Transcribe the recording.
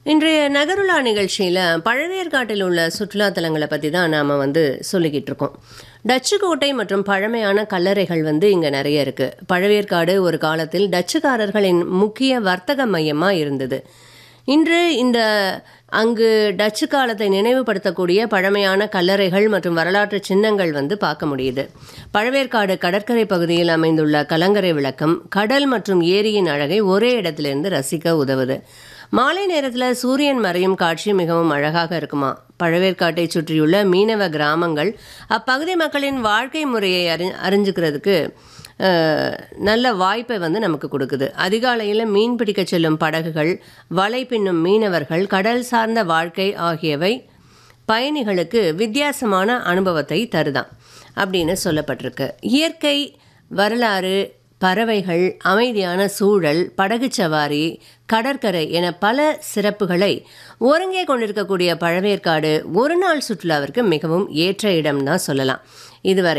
இன்றைய நகருலா நிகழ்ச்சியில் பழவேற்காட்டில் உள்ள சுற்றுலா தலங்களை பற்றி தான் நாம் வந்து சொல்லிக்கிட்டு இருக்கோம் டச்சு கோட்டை மற்றும் பழமையான கல்லறைகள் வந்து இங்கே நிறைய இருக்குது பழவேற்காடு ஒரு காலத்தில் டச்சுக்காரர்களின் முக்கிய வர்த்தக மையமாக இருந்தது இன்று இந்த அங்கு டச்சு காலத்தை நினைவுபடுத்தக்கூடிய பழமையான கல்லறைகள் மற்றும் வரலாற்று சின்னங்கள் வந்து பார்க்க முடியுது பழவேற்காடு கடற்கரை பகுதியில் அமைந்துள்ள கலங்கரை விளக்கம் கடல் மற்றும் ஏரியின் அழகை ஒரே இடத்திலிருந்து ரசிக்க உதவுது மாலை நேரத்தில் சூரியன் மறையும் காட்சி மிகவும் அழகாக இருக்குமா பழவேற்காட்டை சுற்றியுள்ள மீனவ கிராமங்கள் அப்பகுதி மக்களின் வாழ்க்கை முறையை அறி அறிஞ்சுக்கிறதுக்கு அஹ், நல்ல வாய்ப்பை வந்து நமக்கு கொடுக்குது அதிகாலையில் மீன் பிடிக்க செல்லும் படகுகள் வலை பின்னும் மீனவர்கள் கடல் சார்ந்த வாழ்க்கை ஆகியவை பயணிகளுக்கு வித்தியாசமான அனுபவத்தை தருதாம் அப்படின்னு சொல்லப்பட்டிருக்கு இயற்கை வரலாறு பறவைகள் அமைதியான சூழல் படகுச் சவாரி கடற்கரை என பல சிறப்புகளை ஒருங்கே கொண்டிருக்கக்கூடிய பழவேற்காடு ஒரு நாள் சுற்றுலாவிற்கு மிகவும் ஏற்ற இடம் தான் சொல்லலாம் இதுவரை